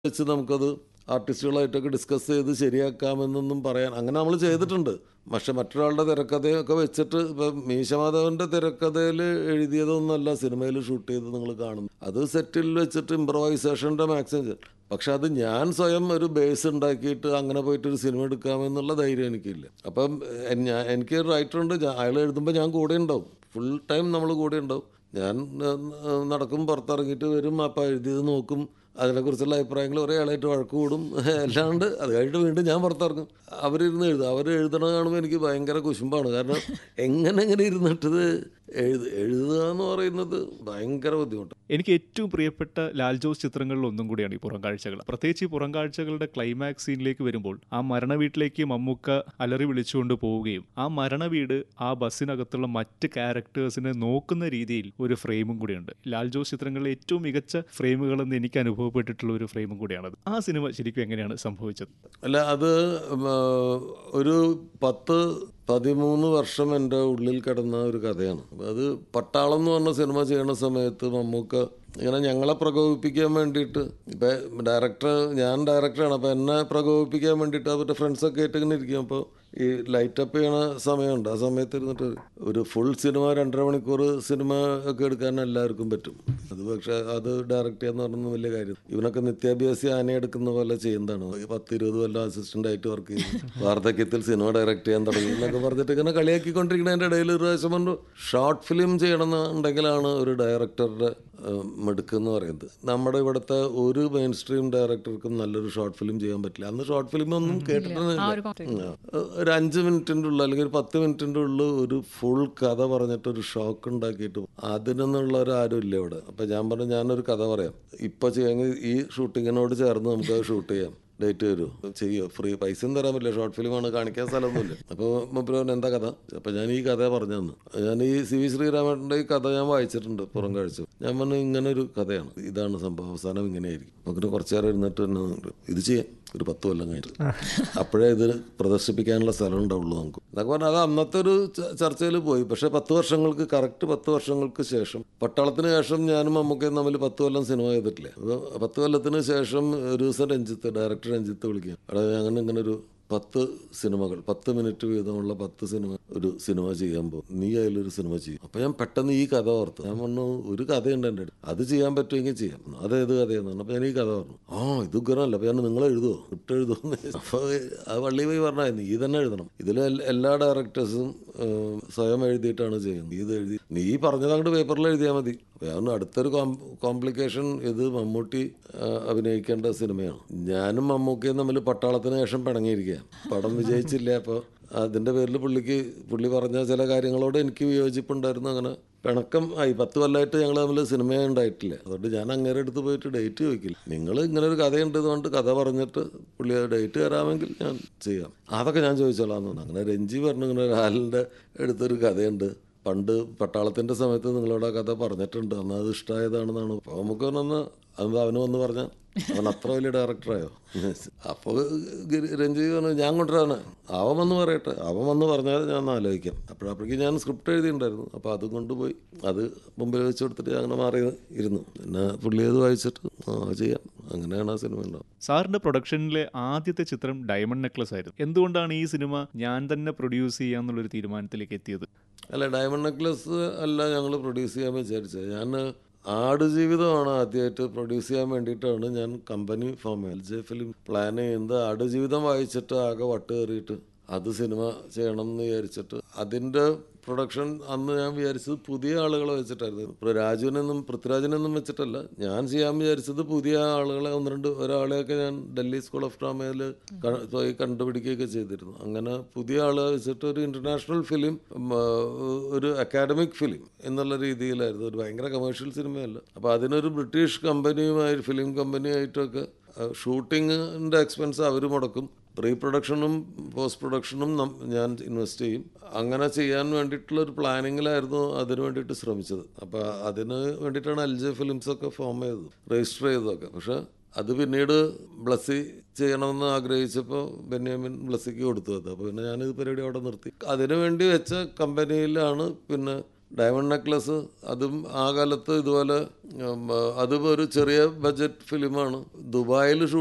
വെച്ച് നമുക്കത് ആർട്ടിസ്റ്റുകളായിട്ടൊക്കെ ഡിസ്കസ് ചെയ്ത് ശരിയാക്കാമെന്നൊന്നും പറയാൻ അങ്ങനെ നമ്മൾ ചെയ്തിട്ടുണ്ട് പക്ഷെ മറ്റൊരാളുടെ തിരക്കഥയൊക്കെ വെച്ചിട്ട് ഇപ്പം മീശമാധവന്റെ തിരക്കഥയിൽ എഴുതിയതൊന്നുമല്ല സിനിമയിൽ ഷൂട്ട് ചെയ്ത് നിങ്ങൾ കാണുന്നു അത് സെറ്റിൽ വെച്ചിട്ട് ഇമ്പ്രവൈസേഷൻ്റെ മാക്സിമം പക്ഷെ അത് ഞാൻ സ്വയം ഒരു ബേസ് ഉണ്ടാക്കിയിട്ട് അങ്ങനെ പോയിട്ട് ഒരു സിനിമ എടുക്കാമെന്നുള്ള ധൈര്യം എനിക്കില്ല അപ്പം എൻ- ഞാൻ എനിക്ക് റൈറ്റർ ഉണ്ട് ഞാൻ- അയാൾ എഴുതുമ്പോൾ ഞാൻ കൂടെ ഉണ്ടാവും ഫുൾ ടൈം നമ്മൾ കൂടെ ഉണ്ടാവും ഞാൻ ഏഹ്, നടക്കും പുറത്തിറങ്ങിയിട്ട് വരും അപ്പം എഴുതിയത് നോക്കും അതിനെക്കുറിച്ചുള്ള അഭിപ്രായങ്ങൾ ഒരേ ആളായിട്ട് വഴക്ക് കൂടും അല്ലാണ്ട് അത് കഴിഞ്ഞിട്ട് വീണ്ടും ഞാൻ പുറത്തിറങ്ങും അവരിരുന്ന് എഴുതും അവർ എഴുതണ കാണുമ്പോൾ എനിക്ക് ഭയങ്കര കുശുമ്പാണ് കാരണം എങ്ങനെ എങ്ങനെ ഇരുന്നിട്ടത് എഴുത എഴുതുക എന്ന് പറയുന്നത് ഭയങ്കര ബുദ്ധിമുട്ടാണ് എനിക്ക് ഏറ്റവും പ്രിയപ്പെട്ട ലാൽ ജോസ് ചിത്രങ്ങളിൽ ഒന്നും കൂടിയാണ് ഈ പുറം കാഴ്ചകൾ പ്രത്യേകിച്ച് ഈ പുറം കാഴ്ചകളുടെ ക്ലൈമാക്സ് സീനിലേക്ക് വരുമ്പോൾ ആ മരണ വീട്ടിലേക്ക് മമ്മൂക്ക അലറി വിളിച്ചുകൊണ്ട് പോവുകയും ആ മരണ വീട് ആ ബസ്സിനകത്തുള്ള മറ്റ് ക്യാരക്ടേഴ്സിനെ നോക്കുന്ന രീതിയിൽ ഒരു ഫ്രെയിമും കൂടിയുണ്ട് ലാൽ ജോസ് ചിത്രങ്ങളിലെ ഏറ്റവും മികച്ച ഫ്രെയിമുകളെന്ന് എനിക്ക് അനുഭവപ്പെട്ടിട്ടുള്ള ഒരു ഫ്രെയിമും കൂടിയാണത് ആ സിനിമ ശരിക്കും എങ്ങനെയാണ് സംഭവിച്ചത് അല്ല അത് ഉം, ആ, ഒരു പത്ത് പതിമൂന്ന് വർഷം എൻ്റെ ഉള്ളിൽ കിടന്ന ഒരു കഥയാണ് അത് പട്ടാളം എന്ന് പറഞ്ഞ സിനിമ ചെയ്യണ സമയത്ത് മമ്മൂക്ക ഇങ്ങനെ ഞങ്ങളെ പ്രകോപിപ്പിക്കാൻ വേണ്ടിയിട്ട് ഇപ്പം ഡയറക്ടർ ഞാൻ ഡയറക്ടറാണ് അപ്പോൾ എന്നെ പ്രകോപിപ്പിക്കാൻ വേണ്ടിയിട്ട് അവരുടെ ഫ്രണ്ട്സൊക്കെ ആയിട്ട് ഇങ്ങനെ ഇരിക്കും അപ്പോൾ ഈ ലൈറ്റപ്പ് ചെയ്യണ സമയമുണ്ട് ആ സമയത്ത് ഇരുന്നിട്ട് ഒരു ഫുൾ സിനിമ രണ്ടര മണിക്കൂർ സിനിമ ഒക്കെ എടുക്കാൻ എല്ലാവർക്കും പറ്റും അത് പക്ഷേ അത് ഡയറക്റ്റ് ചെയ്യാന്ന് പറയുന്നത് വലിയ കാര്യം ഇവനൊക്കെ നിത്യാഭ്യാസി ആന എടുക്കുന്ന പോലെ ചെയ്യുന്നതാണ് ഈ പത്ത് ഇരുപത് കൊല്ലം അസിസ്റ്റന്റ് ആയിട്ട് വർക്ക് ചെയ്തു വാർദ്ധക്യത്തിൽ സിനിമ ഡയറക്റ്റ് ചെയ്യാൻ തുടങ്ങി എന്നൊക്കെ പറഞ്ഞിട്ട് ഇങ്ങനെ കളിയാക്കിക്കൊണ്ടിരിക്കുന്നതിൻ്റെ ഇടയിൽ ഒരു പ്രാവശ്യം കൊണ്ട് ഷോർട്ട് ഫിലിം ചെയ്യണമെന്നുണ്ടെങ്കിലാണ് ഒരു ഡയറക്ടറുടെ മിടുക്ക് എന്ന് പറയുന്നത് നമ്മുടെ ഇവിടുത്തെ ഒരു മെയിൻ സ്ട്രീം ഡയറക്ടർക്കും നല്ലൊരു ഷോർട്ട് ഫിലിം ചെയ്യാൻ പറ്റില്ല അന്ന് ഷോർട്ട് ഫിലിം ഒന്നും കേട്ടിട്ടില്ല ആ. ഒരു അഞ്ച് മിനിറ്റിൻ്റെ ഉള്ളിൽ അല്ലെങ്കിൽ ഒരു പത്ത് മിനിറ്റിൻ്റെ ഉള്ളിൽ ഒരു ഫുൾ കഥ പറഞ്ഞിട്ട് ഒരു ഷോക്ക് ഉണ്ടാക്കിയിട്ട് അതിനൊന്നുള്ളവർ ആരും ഇല്ല ഇവിടെ അപ്പം ഞാൻ പറഞ്ഞു ഞാനൊരു കഥ പറയാം ഇപ്പോൾ ചെയ്യാമെങ്കിൽ ഈ ഷൂട്ടിങ്ങിനോട് ചേർന്ന് നമുക്ക് അത് ഷൂട്ട് ചെയ്യാം ഡേറ്റ് തരുമോ ചെയ്യോ ഫ്രീ പൈസയും തരാൻ പറ്റില്ല ഷോർട്ട് ഫിലിമാണ് കാണിക്കാൻ സ്ഥലമൊന്നുമില്ല അപ്പോൾ മുപ്പരവൻ എന്താ കഥ അപ്പോൾ ഞാൻ ഈ കഥ പറഞ്ഞു തന്നു ഞാൻ ഈ സി വി ശ്രീരാമേട്ടൻ്റെ ഈ കഥ ഞാൻ വായിച്ചിട്ടുണ്ട് പുറം കാഴ്ച ഞാൻ പറഞ്ഞു ഇങ്ങനെ ഒരു കഥയാണ് ഇതാണ് സംഭവം അവസാനം ഇങ്ങനെയായിരിക്കും നമുക്ക് കുറച്ച് നേരം ഇരുന്നിട്ട് തന്നെ ഇത് ചെയ്യാം ഒരു പത്ത് കൊല്ലം കഴിഞ്ഞിട്ട് അപ്പോഴേ ഇത് പ്രദർശിപ്പിക്കാനുള്ള സ്ഥലം ഉണ്ടാവുള്ളൂ നമുക്ക് എന്നൊക്കെ പറഞ്ഞാൽ അത് അന്നത്തെ ഒരു ചർച്ചയിൽ പോയി പക്ഷേ പത്ത് വർഷങ്ങൾക്ക് കറക്റ്റ് പത്ത് വർഷങ്ങൾക്ക് ശേഷം പട്ടാളത്തിന് ശേഷം ഞാനും മമ്മൂക്കയും തമ്മിൽ പത്ത് കൊല്ലം സിനിമ ചെയ്തിട്ടില്ലേ അപ്പോൾ പത്ത് കൊല്ലത്തിന് ശേഷം ഒരു ദിവസം രഞ്ജിത്ത് ഡയറക്ടർ രഞ്ജിത്ത് വിളിക്കുക അവിടെ അങ്ങനെ ഇങ്ങനെ ഒരു പത്ത് സിനിമകൾ പത്ത് മിനിറ്റ് വീതമുള്ള പത്ത് സിനിമ ഒരു സിനിമ ചെയ്യാൻ പോകും നീ അതിലൊരു സിനിമ ചെയ്യും അപ്പൊ ഞാൻ പെട്ടെന്ന് ഈ കഥ ഓർത്തു ഞാൻ പറഞ്ഞു ഒരു കഥയുണ്ട് എൻ്റെ അടുത്ത് അത് ചെയ്യാൻ പറ്റുമെങ്കിൽ ചെയ്യാം അതേത് കഥയെന്ന് പറഞ്ഞു അപ്പൊ ഞാൻ ഈ കഥ പറഞ്ഞു ആ ഇത് ഉഗ്രനല്ല അപ്പൊ ഞാൻ നിങ്ങൾ എഴുതുമോ ഇട്ട് എഴുതുമോ അപ്പോൾ ആ വള്ളി പോയി പറഞ്ഞാൽ നീ തന്നെ എഴുതണം ഇതിൽ എല്ലാ ഡയറക്ടേഴ്സും സ്വയം എഴുതിയിട്ടാണ് ചെയ്യുന്നത് ഇത് എഴുതി നീ പറഞ്ഞത് അങ്ങോട്ട് പേപ്പറിൽ എഴുതിയാൽ മതി അപ്പൊ ഞാൻ പറഞ്ഞു, അടുത്തൊരു കോംപ്ലിക്കേഷൻ ഇത് മമ്മൂട്ടി ആ, അഭിനയിക്കേണ്ട സിനിമയാണ് ഞാനും മമ്മൂക്കയും തമ്മിൽ പട്ടാളത്തിന് ശേഷം പിണങ്ങിയിരിക്കുക പടം വിജയിച്ചില്ല അപ്പോൾ അതിൻ്റെ പേരിൽ പുള്ളിക്ക് പുള്ളി പറഞ്ഞ ചില കാര്യങ്ങളോട് എനിക്ക് വിയോജിപ്പുണ്ടായിരുന്നു അങ്ങനെ പിണക്കം ആയി പത്ത് കൊല്ലമായിട്ട് ഞങ്ങൾ തമ്മിൽ സിനിമ ഉണ്ടായിട്ടില്ല അതുകൊണ്ട് ഞാൻ അങ്ങേരെ അടുത്ത് പോയിട്ട് ഡേറ്റ് ചോദിക്കില്ല നിങ്ങൾ ഇങ്ങനെ ഒരു കഥയുണ്ട് കൊണ്ട് കഥ പറഞ്ഞിട്ട് പുള്ളി ഡേറ്റ് തരാമെങ്കിൽ ഞാൻ ചെയ്യാം അതൊക്കെ ഞാൻ ചോദിച്ചോളാം എന്ന് പറഞ്ഞു അങ്ങനെ രഞ്ജി പറഞ്ഞു ഇങ്ങനെ ലാലിൻ്റെ അടുത്തൊരു കഥയുണ്ട് പണ്ട് പട്ടാളത്തിന്റെ സമയത്ത് നിങ്ങളോട് ആ കഥ പറഞ്ഞിട്ടുണ്ട് അന്ന് അത് ഇഷ്ടമായതാണെന്നാണ് അപ്പോൾ നമുക്ക് ഒന്ന് അത് അവന് വന്ന് പറഞ്ഞ അവൻ അത്ര വലിയ ഡയറക്ടറായോ അപ്പോൾ രഞ്ജീവ് പറഞ്ഞു ഞാൻ കൊണ്ടുവരാണ് അവൻ വന്ന് പറയട്ടെ അവൻ വന്ന് പറഞ്ഞാൽ ഞാൻ ഒന്ന് ആലോചിക്കാം അപ്പോഴപ്പോഴേക്കും ഞാൻ സ്ക്രിപ്റ്റ് എഴുതിയിട്ടുണ്ടായിരുന്നു അപ്പോൾ അത് കൊണ്ടുപോയി അത് മുമ്പിൽ വെച്ച് കൊടുത്തിട്ട് അങ്ങനെ മാറി ഇരുന്നു പിന്നെ പുള്ളി അത് വായിച്ചിട്ട് ആ ചെയ്യാം അങ്ങനെയാണ് ആ സിനിമ ഉണ്ടാവും സാറിന്റെ പ്രൊഡക്ഷനിലെ ആദ്യത്തെ ചിത്രം ഡയമണ്ട് നെക്ലസ് ആയിരുന്നു എന്തുകൊണ്ടാണ് ഈ സിനിമ ഞാൻ തന്നെ പ്രൊഡ്യൂസ് ചെയ്യാന്നുള്ളൊരു തീരുമാനത്തിലേക്ക് എത്തിയത് അല്ല ഡയമണ്ട് നെക്ലസ് അല്ല ഞങ്ങൾ പ്രൊഡ്യൂസ് ചെയ്യാൻ വിചാരിച്ചത് ഞാൻ ആടുജീവിതമാണ് ആദ്യമായിട്ട് പ്രൊഡ്യൂസ് ചെയ്യാൻ വേണ്ടിയിട്ടാണ് ഞാൻ company form L J film plan ചെയ്യുന്നത് ആടുജീവിതം വായിച്ചിട്ട് ആകെ വട്ട് കയറിയിട്ട് അത് സിനിമ ചെയ്യണം എന്ന് വിചാരിച്ചിട്ട് അതിൻ്റെ പ്രൊഡക്ഷൻ അന്ന് ഞാൻ വിചാരിച്ചത് പുതിയ ആളുകളെ വെച്ചിട്ടായിരുന്നു ഇപ്പോൾ രാജുവിനൊന്നും പൃഥ്വിരാജിനൊന്നും വെച്ചിട്ടല്ല ഞാൻ ചെയ്യാൻ വിചാരിച്ചത് പുതിയ ആളുകളെ ഒന്ന് രണ്ട് ഒരാളെയൊക്കെ ഞാൻ ഡൽഹി സ്കൂൾ ഓഫ് ഡ്രാമയിൽ പോയി കണ്ടുപിടിക്കുകയൊക്കെ ചെയ്തിരുന്നു അങ്ങനെ പുതിയ ആളെ വെച്ചിട്ട് ഒരു ഇന്റർനാഷണൽ ഫിലിം ഒരു അക്കാഡമിക് ഫിലിം എന്നുള്ള രീതിയിലായിരുന്നു ഒരു ഭയങ്കര കമേഴ്ഷ്യൽ സിനിമയല്ല അപ്പോൾ അതിനൊരു ബ്രിട്ടീഷ് കമ്പനിയുമായി ഫിലിം കമ്പനിയായിട്ടൊക്കെ ഷൂട്ടിങ്ങിൻ്റെ എക്സ്പെൻസ് അവർ മുടക്കും പ്രീ പ്രൊഡക്ഷനും പോസ്റ്റ് പ്രൊഡക്ഷനും നം- ഞാൻ ഇൻവെസ്റ്റ് ചെയ്യും അങ്ങനെ ചെയ്യാൻ വേണ്ടിയിട്ടുള്ള ഒരു പ്ലാനിങ്ങിലായിരുന്നു അതിന് വേണ്ടിയിട്ട് ശ്രമിച്ചത് അപ്പോൾ അതിന് വേണ്ടിയിട്ടാണ് എൽ ജെ ഫിലിംസ് ഒക്കെ ഫോം ചെയ്തത് രജിസ്റ്റർ ചെയ്തതൊക്കെ പക്ഷേ അത് പിന്നീട് ബ്ലസ്സി ചെയ്യണമെന്ന് ആഗ്രഹിച്ചപ്പോൾ ബെന്യാമിൻ ബ്ലസ്സിക്ക് കൊടുത്തു അത് അപ്പോൾ പിന്നെ ഞാനിത് പരിപാടി അവിടെ നിർത്തി അതിനു വേണ്ടി വെച്ച കമ്പനിയിലാണ് പിന്നെ ഡയമണ്ട് നെക്ലസ് അതും ആ കാലത്ത് ഇതുപോലെ ഉം, അതും ഒരു ചെറിയ ബഡ്ജറ്റ് ഫിലിമാണ് ദുബായിൽ ഷൂട്ട്